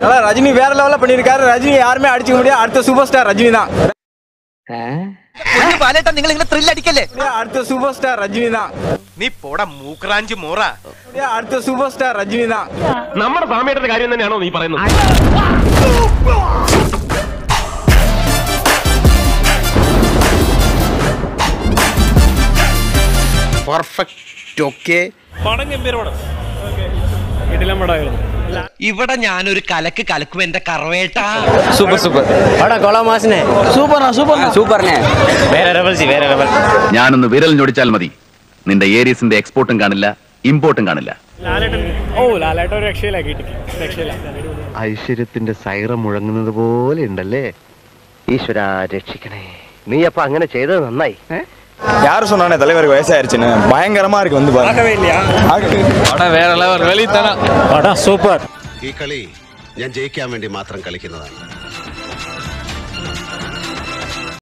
அதான் ரஜினி வேற லெவல்ல பண்ணியிருக்காரு ரஜினி யாருமே அடிச்சுக்க முடியாது அடுத்த சூப்பர் ஸ்டார் ரஜினி தான் നിങ്ങൾ ഇങ്ങനെ ത്രില്ല് അടിക്കല്ലേ அடுத்த சூப்பர் ஸ்டார் ரஜினி தான் നീ പോടാ മൂക്രാഞ്ചി മോറ அடுத்த சூப்பர் ஸ்டார் ரஜினி தான் നമ്മുടെ സാമയുടെ കാര്യം തന്നെയാണോ നീ പറയുന്നത് പെർഫെക്റ്റ് ഓക്കെ ഇവിടെ ഞാനൊരു കലക്ക് കലക്കും എന്റെ കറവേട്ടാ சூப்பர் சூப்பர் ഞാനൊന്ന് വിരൽ ഞൊടിച്ചാൽ മതി നിന്റെ ഏരീസിന്റെ എക്സ്പോർട്ടും കാണില്ല ഇമ്പോർട്ടും കാണില്ല ഐശ്വര്യത്തിന്റെ സൈറ മുഴങ്ങുന്നത് പോലെ ഉണ്ടല്ലേ ഈശ്വര രക്ഷിക്കണേ നീ അപ്പൊ അങ്ങനെ ചെയ്തത് നന്നായി யாரு சொன்னானே தலைவருக்கு வயசாயிருச்சுன்னு பயங்கரமா இருக்கு வந்து பார்க்கவே இல்லையா വേറെ ലെവൽ വെളിത്തന ഈ കളി ഞാൻ ജയിക്കാൻ വേണ്ടി മാത്രം കളിക്കുന്നതാണ്